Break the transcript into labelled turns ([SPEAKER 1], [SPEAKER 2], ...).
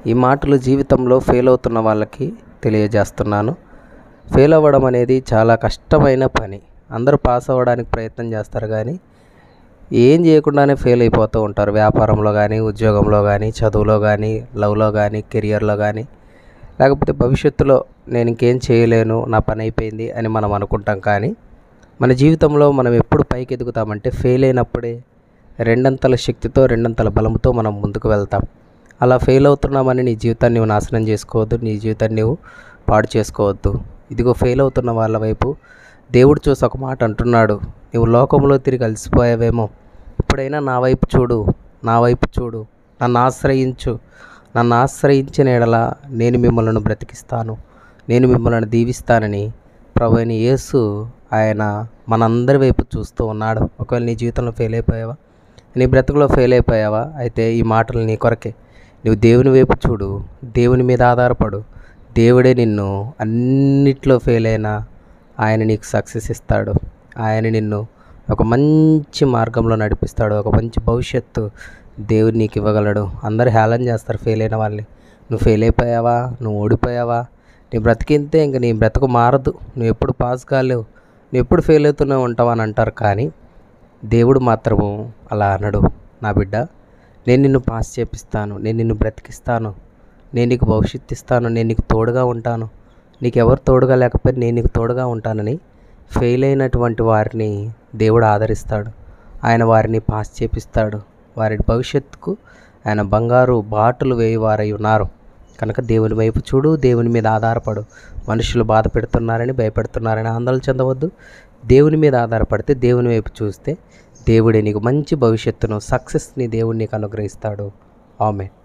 [SPEAKER 1] ఈ మాటలు జీవితంలో ఫెయిల్ అవుతున్న వాళ్ళకి తెలియజేస్తున్నాను ఫెయిల్ అవ్వడం అనేది చాలా కష్టమైన పని అందరూ పాస్ అవ్వడానికి ప్రయత్నం చేస్తారు కానీ ఏం చేయకుండానే ఫెయిల్ అయిపోతూ ఉంటారు వ్యాపారంలో కానీ ఉద్యోగంలో కానీ చదువులో కానీ లవ్లో కానీ కెరియర్లో కానీ లేకపోతే భవిష్యత్తులో నేను ఇంకేం చేయలేను నా పని అయిపోయింది అని మనం అనుకుంటాం కానీ మన జీవితంలో మనం ఎప్పుడు పైకి ఎదుగుతామంటే ఫెయిల్ అయినప్పుడే రెండంతల శక్తితో రెండంతల బలంతో మనం ముందుకు వెళ్తాం అలా ఫెయిల్ అవుతున్నామని నీ జీవితాన్ని నువ్వు నాశనం చేసుకోవద్దు నీ జీవితాన్ని నువ్వు పాడు చేసుకోవద్దు ఇదిగో ఫెయిల్ అవుతున్న వాళ్ళ వైపు దేవుడు చూసి ఒక మాట అంటున్నాడు నువ్వు లోకంలో తిరిగి అలసిపోయావేమో ఇప్పుడైనా నా వైపు చూడు నా వైపు చూడు నన్ను ఆశ్రయించు నన్ను ఆశ్రయించిన ఎడల నేను మిమ్మల్ని బ్రతికిస్తాను నేను మిమ్మల్ని దీవిస్తానని ప్రభుని యేసు ఆయన మనందరి వైపు చూస్తూ ఉన్నాడు ఒకవేళ నీ జీవితంలో ఫెయిల్ అయిపోయావా నీ బ్రతుకులో ఫెయిల్ అయిపోయావా అయితే ఈ మాటలు నీ కొరకే నువ్వు దేవుని వైపు చూడు దేవుని మీద ఆధారపడు దేవుడే నిన్ను అన్నిట్లో ఫెయిల్ అయినా ఆయన నీకు సక్సెస్ ఇస్తాడు ఆయన నిన్ను ఒక మంచి మార్గంలో నడిపిస్తాడు ఒక మంచి భవిష్యత్తు దేవుడు నీకు ఇవ్వగలడు అందరు హేళన చేస్తారు ఫెయిల్ అయిన వాళ్ళని నువ్వు ఫెయిల్ అయిపోయావా నువ్వు ఓడిపోయావా నీ బ్రతికింతే ఇంక నీ బ్రతుకు మారదు నువ్వు ఎప్పుడు పాస్ కాలేవు నువ్వు ఎప్పుడు ఫెయిల్ అవుతూనే ఉంటావు అని అంటారు కానీ దేవుడు మాత్రము అలా అనడు నా బిడ్డ నేను నిన్ను పాస్ చేపిస్తాను నేను నిన్ను బ్రతికిస్తాను నేను నీకు భవిష్యత్తు ఇస్తాను నేను నీకు తోడుగా ఉంటాను నీకు ఎవరు తోడుగా లేకపోతే నేను నీకు తోడుగా ఉంటానని ఫెయిల్ అయినటువంటి వారిని దేవుడు ఆదరిస్తాడు ఆయన వారిని పాస్ చేపిస్తాడు వారి భవిష్యత్తుకు ఆయన బంగారు బాటలు వేయవారై ఉన్నారు కనుక దేవుని వైపు చూడు దేవుని మీద ఆధారపడు మనుషులు బాధ పెడుతున్నారని భయపెడుతున్నారని ఆందోళన చెందవద్దు దేవుని మీద ఆధారపడితే దేవుని వైపు చూస్తే దేవుడే నీకు మంచి భవిష్యత్తును సక్సెస్ని దేవుడు నీకు అనుగ్రహిస్తాడు ఆమె